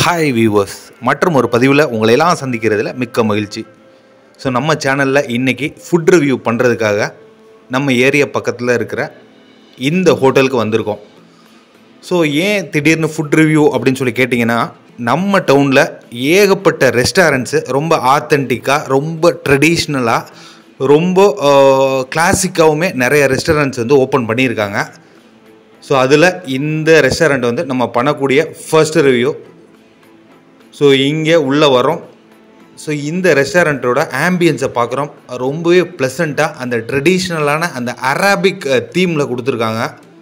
hi viewers மற்றும் ஒரு பதிவில் உங்களை எல்லாம் சந்திக்கிறதுல மிக்க மகிழ்ச்சி ஸோ நம்ம சேனலில் இன்றைக்கி ஃபுட் ரிவ்யூ பண்ணுறதுக்காக நம்ம ஏரியா பக்கத்தில் இருக்கிற இந்த ஹோட்டலுக்கு வந்திருக்கோம் ஸோ ஏன் திடீர்னு ஃபுட் ரிவ்யூ அப்படின்னு சொல்லி கேட்டிங்கன்னா நம்ம டவுனில் ஏகப்பட்ட ரெஸ்டாரண்ட்ஸு ரொம்ப ஆத்தென்டிக்காக ரொம்ப ட்ரெடிஷ்னலாக ரொம்ப கிளாசிக்காவுமே நிறைய ரெஸ்டாரண்ட்ஸ் வந்து ஓப்பன் பண்ணியிருக்காங்க ஸோ அதில் இந்த ரெஸ்டாரண்ட் வந்து நம்ம பண்ணக்கூடிய ஃபர்ஸ்ட் ரிவ்யூ ஸோ இங்கே உள்ளே வரோம் ஸோ இந்த ரெஸ்டாரண்ட்டோட ஆம்பியன்ஸை பார்க்குறோம் ரொம்பவே ப்ளசண்ட்டாக அந்த ட்ரெடிஷ்னலான அந்த அரபிக் தீமில் கொடுத்துருக்காங்க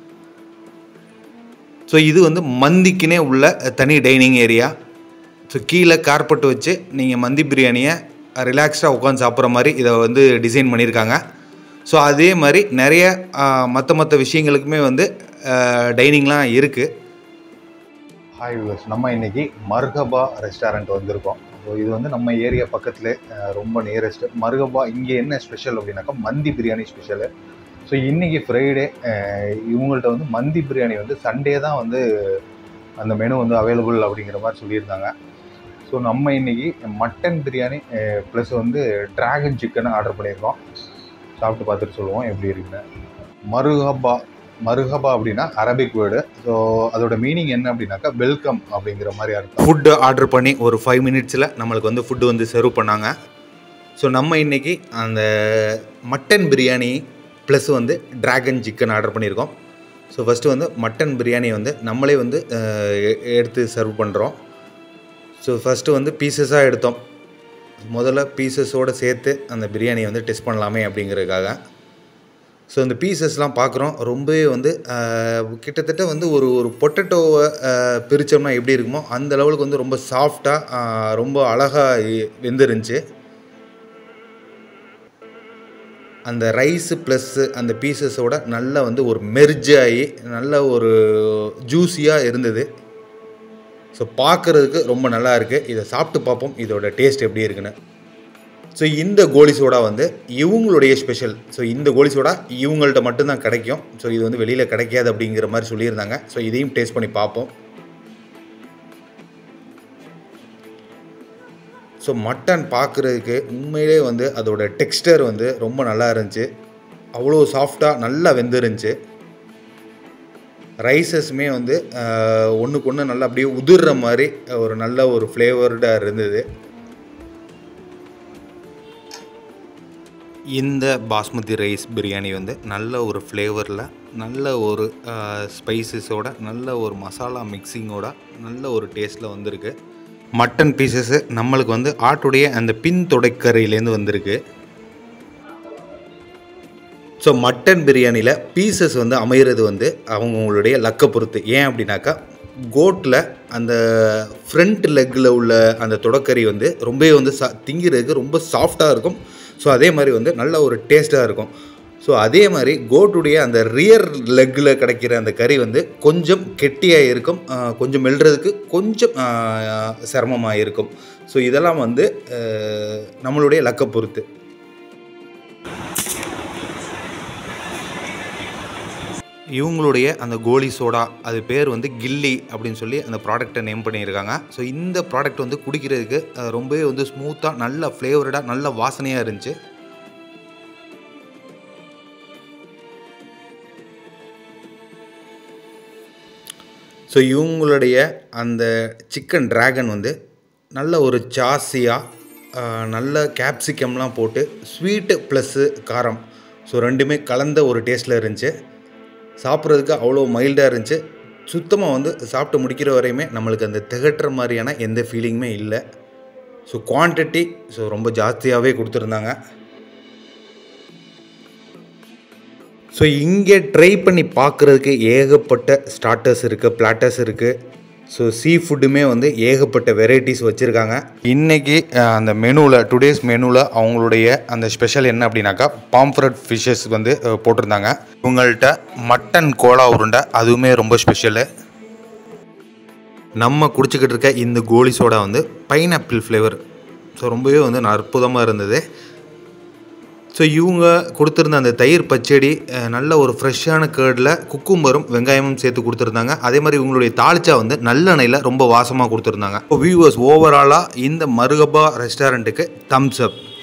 ஸோ இது வந்து மந்திக்குனே உள்ள தனி டைனிங் ஏரியா ஸோ கீழே கார்பெட் வச்சு நீங்கள் மந்தி பிரியாணியை ரிலாக்ஸ்டாக உட்காந்து சாப்பிட்ற மாதிரி இதை வந்து டிசைன் பண்ணியிருக்காங்க ஸோ அதே மாதிரி நிறைய மற்ற மற்ற விஷயங்களுக்குமே வந்து டைனிங்லாம் இருக்குது ஹாய் வியூவர்ஸ் நம்ம இன்னைக்கு மர்கபா ரெஸ்டாரண்ட் வந்திருக்கோம் ஸோ இது வந்து நம்ம ஏரியா பக்கத்தில் ரொம்ப நியரஸ்ட் மர்கபா இங்கே என்ன ஸ்பெஷல் அப்படின்னாக்கா மந்தி பிரியாணி ஸ்பெஷலு ஸோ இன்னைக்கு ஃப்ரைடே இவங்கள்ட்ட வந்து மந்தி பிரியாணி வந்து சண்டே தான் வந்து அந்த மெனு வந்து அவைலபிள் அப்படிங்கிற மாதிரி சொல்லியிருந்தாங்க ஸோ நம்ம இன்னைக்கு மட்டன் பிரியாணி ப்ளஸ் வந்து ட்ராகன் சிக்கன் ஆர்டர் பண்ணியிருக்கோம் சாப்பிட்டு பார்த்துட்டு சொல்லுவோம் எப்படி இருக்குன்னு மருகபா மருகபா அப்படின்னா அரபிக் வேர்டு ஸோ அதோட மீனிங் என்ன அப்படின்னாக்கா வெல்கம் அப்படிங்கிற மாதிரி அர்த்தம் ஃபுட்டு ஆர்டர் பண்ணி ஒரு ஃபைவ் மினிட்ஸில் நம்மளுக்கு வந்து ஃபுட்டு வந்து சர்வ் பண்ணாங்க ஸோ நம்ம இன்றைக்கி அந்த மட்டன் பிரியாணி ப்ளஸ் வந்து ட்ராகன் சிக்கன் ஆர்டர் பண்ணியிருக்கோம் ஸோ ஃபஸ்ட்டு வந்து மட்டன் பிரியாணி வந்து நம்மளே வந்து அஹ், எ- எடுத்து சர்வ் பண்ணுறோம் ஸோ ஃபஸ்ட்டு வந்து பீசஸாக எடுத்தோம் முதல்ல பீசஸோடு சேர்த்து அந்த பிரியாணியை வந்து டெஸ்ட் பண்ணலாமே அப்படிங்கிறதுக்காக ஸோ இந்த பீசஸ்லாம் பார்க்குறோம் ரொம்பவே வந்து ஆஹ், கிட்டத்தட்ட வந்து ஒரு ஒரு பொட்டேட்டோவை பிரித்தோம்னா எப்படி இருக்குமோ அந்த லெவலுக்கு வந்து ரொம்ப சாஃப்டாக ரொம்ப அழகாக வெந்துருந்துச்சு அந்த ரைஸு ப்ளஸ்ஸு அந்த பீசஸோட நல்ல வந்து ஒரு மெர்ஜ் ஆகி நல்ல ஒரு ஜூஸியாக இருந்தது ஸோ பார்க்குறதுக்கு ரொம்ப நல்லா இருக்குது இதை சாப்பிட்டு பார்ப்போம் இதோட டேஸ்ட் எப்படி இருக்குன்னு ஸோ இந்த கோலி சோடா வந்து இவங்களுடைய ஸ்பெஷல் ஸோ இந்த கோலி சோடா இவங்கள்ட்ட மட்டும்தான் கிடைக்கும் ஸோ இது வந்து வெளியில் கிடைக்காது அப்படிங்கிற மாதிரி சொல்லியிருந்தாங்க ஸோ இதையும் டேஸ்ட் பண்ணி பார்ப்போம் ஸோ மட்டன் பார்க்குறதுக்கு உண்மையிலே வந்து அதோட டெக்ஸ்டர் வந்து ரொம்ப நல்லா இருந்துச்சு அவ்வளோ சாஃப்டாக நல்லா வெந்திருந்துச்சு ரைஸஸுமே வந்து ஒன்றுக்கு ஒன்று நல்லா அப்படியே உதிர்ற மாதிரி ஒரு நல்ல ஒரு ஃப்ளேவர்டாக இருந்தது இந்த பாஸ்மதி ரைஸ் பிரியாணி வந்து நல்ல ஒரு ஃப்ளேவரில் நல்ல ஒரு ஸ்பைசஸோட நல்ல ஒரு மசாலா மிக்சிங்கோட நல்ல ஒரு டேஸ்ட்டில் வந்திருக்கு மட்டன் பீசஸ்ஸு நம்மளுக்கு வந்து ஆட்டுடைய அந்த பின் தொடைக்கரையிலேருந்து வந்திருக்கு ஸோ மட்டன் பிரியாணியில் பீசஸ் வந்து அமையிறது வந்து அவங்களுடைய லக்கை பொறுத்து ஏன் அப்படின்னாக்கா கோட்டில் அந்த ஃப்ரண்ட் லெக்கில் உள்ள அந்த தொடக்கறி வந்து ரொம்பவே வந்து சா திங்கிறதுக்கு ரொம்ப சாஃப்டாக இருக்கும் ஸோ அதே மாதிரி வந்து நல்ல ஒரு டேஸ்ட்டாக இருக்கும் ஸோ அதே மாதிரி கோட்டுடைய அந்த ரியர் லெக்கில் கிடைக்கிற அந்த கறி வந்து கொஞ்சம் கெட்டியாக இருக்கும் ஆஹ் கொஞ்சம் மெல்றதுக்கு கொஞ்சம் சிரமமாக இருக்கும் ஸோ இதெல்லாம் வந்து ஆஹ் நம்மளுடைய லக்கை பொறுத்து இவங்களுடைய அந்த கோலி சோடா அது பேர் வந்து கில்லி அப்படின்னு சொல்லி அந்த ப்ராடக்ட்டை நேம் பண்ணியிருக்காங்க ஸோ இந்த ப்ராடக்ட் வந்து குடிக்கிறதுக்கு அஹ், ரொம்பவே வந்து ஸ்மூத்தாக நல்ல ஃப்ளேவர்டாக நல்ல வாசனையாக இருந்துச்சு ஸோ இவங்களுடைய அந்த சிக்கன் டிராகன் வந்து நல்ல ஒரு சாஸியாக நல்ல கேப்சிகம்லாம் போட்டு ஸ்வீட்டு ப்ளஸ்ஸு காரம் ஸோ ரெண்டுமே கலந்த ஒரு டேஸ்ட்டில் இருந்துச்சு சாப்பிட்றதுக்கு அவ்வளோ மைல்டாக இருந்துச்சு சுத்தமாக வந்து சாப்பிட்டு முடிக்கிற வரையுமே நம்மளுக்கு அந்த திகட்டுற மாதிரியான எந்த ஃபீலிங்குமே இல்லை ஸோ குவான்டிட்டி ஸோ ரொம்ப ஜாஸ்தியாகவே கொடுத்துருந்தாங்க ஸோ இங்கே ட்ரை பண்ணி பார்க்குறதுக்கு ஏகப்பட்ட ஸ்டார்டர்ஸ் இருக்குது பிளாட்டர்ஸ் இருக்குது ஸோ சீ ஃபுட்டுமே வந்து ஏகப்பட்ட வெரைட்டிஸ் வச்சுருக்காங்க இன்றைக்கி அந்த மெனுவில் டுடேஸ் மெனுவில் அவங்களுடைய அந்த ஸ்பெஷல் என்ன அப்படின்னாக்கா பாம்ஃப்ரட் ஃபிஷ்ஷஸ் வந்து அஹ், போட்டிருந்தாங்க இவங்கள்ட்ட மட்டன் கோலா உருண்டை அதுவுமே ரொம்ப ஸ்பெஷலு நம்ம குடிச்சிக்கிட்டு இருக்க இந்த கோலி சோடா வந்து பைனாப்பிள் ஃப்ளேவர் ஸோ ரொம்பவே வந்து அற்புதமாக இருந்தது ஸோ இவங்க கொடுத்துருந்த அந்த தயிர் பச்சடி அஹ், நல்ல ஒரு ஃப்ரெஷ்ஷான கேர்டில் குக்கும்பரும் வெங்காயமும் சேர்த்து கொடுத்துருந்தாங்க அதே மாதிரி இவங்களுடைய தாளிச்சா வந்து நல்லெண்ணெயில் ரொம்ப வாசமாக கொடுத்துருந்தாங்க இப்போ வியூவர்ஸ் ஓவராலாக இந்த மருகபா ரெஸ்டாரண்ட்டுக்கு தம்ஸ் அப்